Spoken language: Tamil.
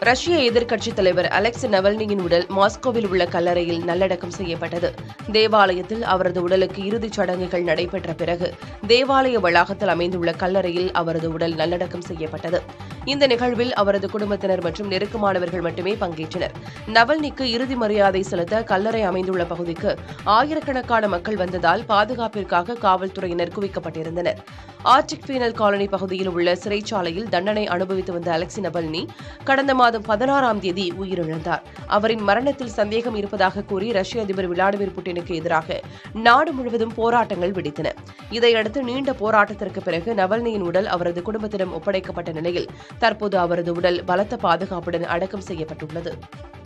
ரஷ்ய எதிர்க்கட்சித் தலைவர் அலெக்சி நவல்னியின் உடல் மாஸ்கோவில் உள்ள கல்லறையில் நல்லடக்கம் செய்யப்பட்டது தேவாலயத்தில் அவரது உடலுக்கு இறுதிச் சடங்குகள் நடைபெற்ற பிறகு தேவாலய வளாகத்தில் அமைந்துள்ள கல்லறையில் அவரது உடல் நல்லடக்கம் செய்யப்பட்டது இந்த நிகழ்வில் அவரது குடும்பத்தினர் மற்றும் நெருக்கமானவர்கள் மட்டுமே பங்கேற்றனர் நவல்னிக்கு இறுதி மரியாதை செலுத்த கல்லறை அமைந்துள்ள பகுதிக்கு ஆயிரக்கணக்கான மக்கள் வந்ததால் பாதுகாப்பிற்காக காவல்துறையினர் குவிக்கப்பட்டிருந்தனர் ஆர்டிக் பீனல் காலனி பகுதியில் உள்ள சிறைச்சாலையில் தண்டனை அனுபவித்து வந்த அலெக்சி நவல்னி கடந்த மாதம் பதினாறாம் தேதி உயிரிழந்தார் அவரின் மரணத்தில் சந்தேகம் இருப்பதாக கூறி ரஷ்ய அதிபர் விளாடிமிர் புட்டினுக்கு எதிராக நாடு முழுவதும் போராட்டங்கள் வெடித்தன இதையடுத்து நீண்ட போராட்டத்திற்கு பிறகு நவல்னியின் உடல் அவரது குடும்பத்திடம் ஒப்படைக்கப்பட்ட நிலையில் தற்போது அவரது உடல் பலத்த பாதுகாப்புடன் அடக்கம் செய்யப்பட்டுள்ளது